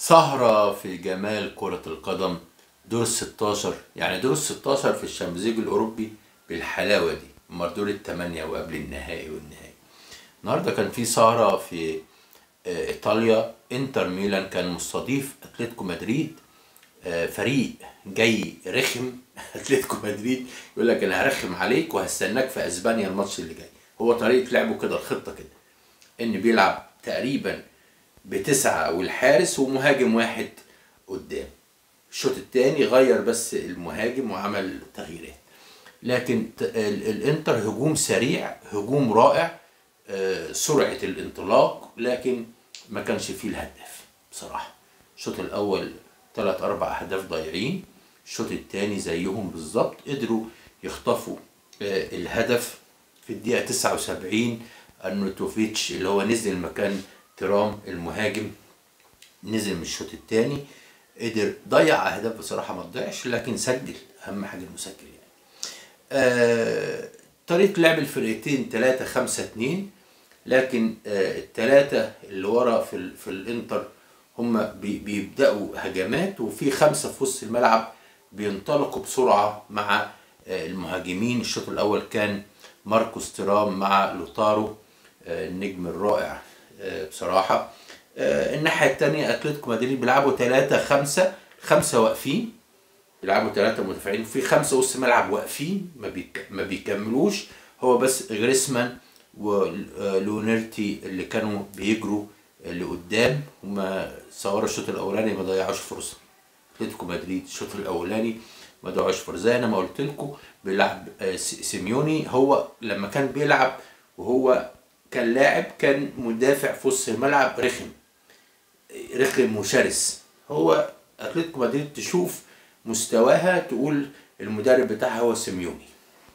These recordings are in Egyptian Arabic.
سهرة في جمال كرة القدم دور ال 16 يعني دور ال 16 في الشامبيونز الأوروبي بالحلاوة دي أمال دور الثمانية وقبل النهائي والنهائي النهارده كان في سهرة في آه، إيطاليا إنتر ميلان كان مستضيف أتلتيكو مدريد آه، فريق جاي رخم أتلتيكو مدريد يقول لك أنا هرخم عليك وهستناك في أسبانيا الماتش اللي جاي هو طريقة لعبه كده الخطة كده إن بيلعب تقريبا بتسعة والحارس ومهاجم واحد قدام الشوط الثاني غير بس المهاجم وعمل تغييرات لكن ت- ال- الانتر هجوم سريع هجوم رائع آه، سرعة الانطلاق لكن ما كانش فيه الهدف بصراحة الشوط الأول ثلاث أربع أهداف ضايعين الشوط الثاني زيهم بالظبط قدروا يخطفوا آه، الهدف في الدقيقة 79 أرنوتوفيتش اللي هو نزل مكان ترام المهاجم نزل من الشوط الثاني قدر ضيع اهداف بصراحه ما تضيعش لكن سجل اهم حاجه انه سجل يعني آه طريقه لعب الفرقتين 3 5 2 لكن آه الثلاثه اللي ورا في ال في الانتر هم بي بيبداوا هجمات وفي خمسه في وسط الملعب بينطلقوا بسرعه مع آه المهاجمين الشوط الاول كان ماركوس ترام مع لوتارو آه النجم الرائع آه بصراحه آه، الناحية التانية أتلتيكو مدريد بيلعبوا ثلاثة خمسة خمسة واقفين بيلعبوا ثلاثة مدافعين في خمسة وسط ملعب واقفين ما, بيك... ما بيكملوش هو بس جريسمان ولونيرتي اللي كانوا بيجروا لقدام هما صوروا الشوط الأولاني ما ضيعوش فرصة أتلتيكو مدريد الشوط الأولاني ما ضيعوش فرصة زي أنا ما قلت لكم بيلعب آه، س- سيميوني هو لما كان بيلعب وهو كان لاعب كان مدافع في وسط الملعب رخم رخم وشرس هو اتلتيكو مدريد تشوف مستواها تقول المدرب بتاعها هو سيميوني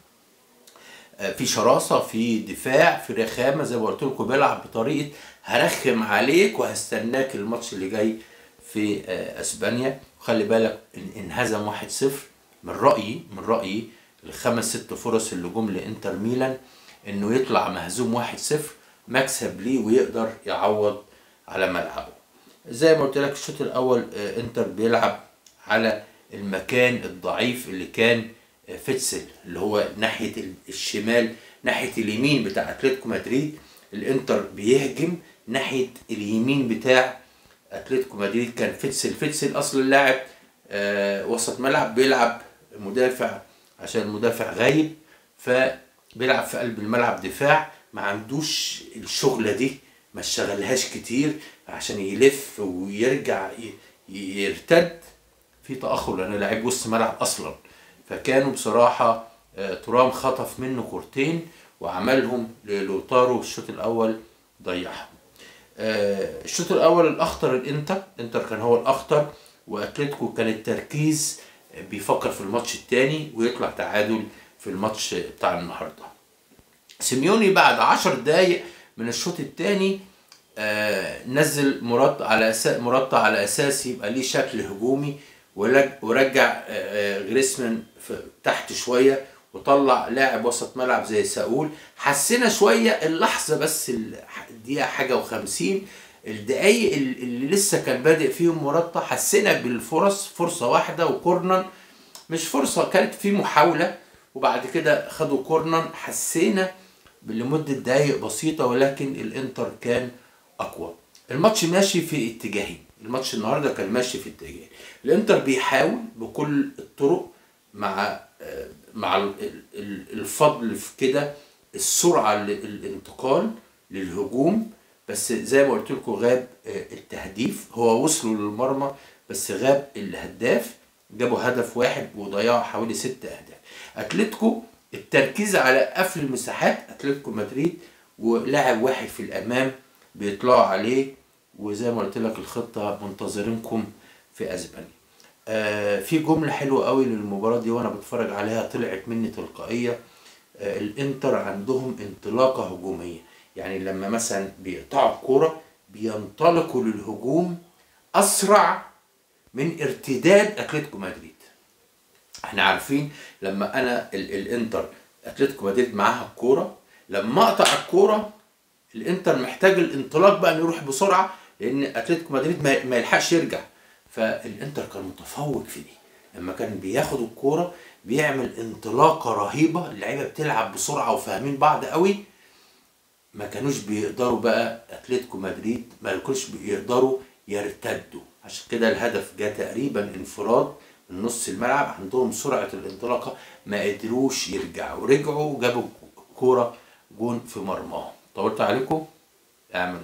آه، في شراسه في دفاع في رخامه زي ما قلت لكم بيلعب بطريقه هرخم عليك وهستناك الماتش اللي جاي في آه، اسبانيا وخلي بالك إن- انهزم 1-0 من رايي من رايي الخمس ست فرص اللي جم لانتر ميلان انه يطلع مهزوم 1-0 مكسب ليه ويقدر يعوض على ملعبه زي ما قلت لك الشوط الاول آه، انتر بيلعب على المكان الضعيف اللي كان آه، فيتسل اللي هو ناحيه ال- الشمال ناحيه اليمين بتاع اتلتيكو مدريد الانتر بيهجم ناحيه اليمين بتاع اتلتيكو مدريد كان فيتسل فيتسل اصل اللاعب آه، وسط ملعب بيلعب مدافع عشان المدافع غايب فبيلعب في قلب الملعب دفاع ما عندوش الشغلة دي ما اشتغلهاش كتير عشان يلف ويرجع ي- ي- يرتد في تأخر لأنه لعيب وسط ملعب أصلا فكانوا بصراحة آه، ترام خطف منه كورتين وعملهم للوتارو الشوط الأول ضيعهم آه، الشوط الاول الاخطر الانتر انتر كان هو الاخطر واتلتيكو كان التركيز بيفكر في الماتش الثاني ويطلع تعادل في الماتش بتاع النهارده سيميوني بعد عشر دقايق من الشوط الثاني نزل مراد على اساس مراد على اساس يبقى ليه شكل هجومي ورج- ورجع آه، آه، جريسمان في- تحت شويه وطلع لاعب وسط ملعب زي ساول حسينا شويه اللحظه بس ال- الدقيقه حاجه وخمسين الدقايق ال- اللي لسه كان بادئ فيهم مرطة حسينا بالفرص فرصه واحده وكورنر مش فرصه كانت في محاوله وبعد كده خدوا كورنر حسينا لمده دقايق بسيطه ولكن الانتر كان اقوى الماتش ماشي في اتجاهين الماتش النهارده كان ماشي في اتجاهين الانتر بيحاول بكل الطرق مع آه، مع ال- ال- الفضل في كده السرعه ال- الانتقال للهجوم بس زي ما قلت لكم غاب آه، التهديف هو وصلوا للمرمى بس غاب الهداف جابوا هدف واحد وضيعوا حوالي ست اهداف اتلتيكو التركيز على قفل المساحات اتلتيكو مدريد ولاعب واحد في الامام بيطلعوا عليه وزي ما قلت لك الخطه منتظرينكم في اسبانيا آه في جمله حلوه قوي للمباراه دي وانا بتفرج عليها طلعت مني تلقائيه آه الانتر عندهم انطلاقه هجوميه يعني لما مثلا بيقطعوا الكوره بينطلقوا للهجوم اسرع من ارتداد اتلتيكو مدريد احنا عارفين لما انا ال الانتر اتلتيكو مدريد معاها الكوره لما اقطع الكوره الانتر محتاج الانطلاق بقى انه يروح بسرعه لان اتلتيكو مدريد ما ما يلحقش يرجع فالانتر كان متفوق في دي لما كان بياخد الكوره بيعمل انطلاقه رهيبه اللعيبه بتلعب بسرعه وفاهمين بعض قوي ما كانوش بيقدروا بقى اتلتيكو مدريد ما كانوش بيقدروا يرتدوا عشان كده الهدف جه تقريبا انفراد من نص الملعب عندهم سرعه الانطلاقه ما قدروش يرجعوا رجعوا وجابوا كوره جون في مرماهم طولت عليكم اعمل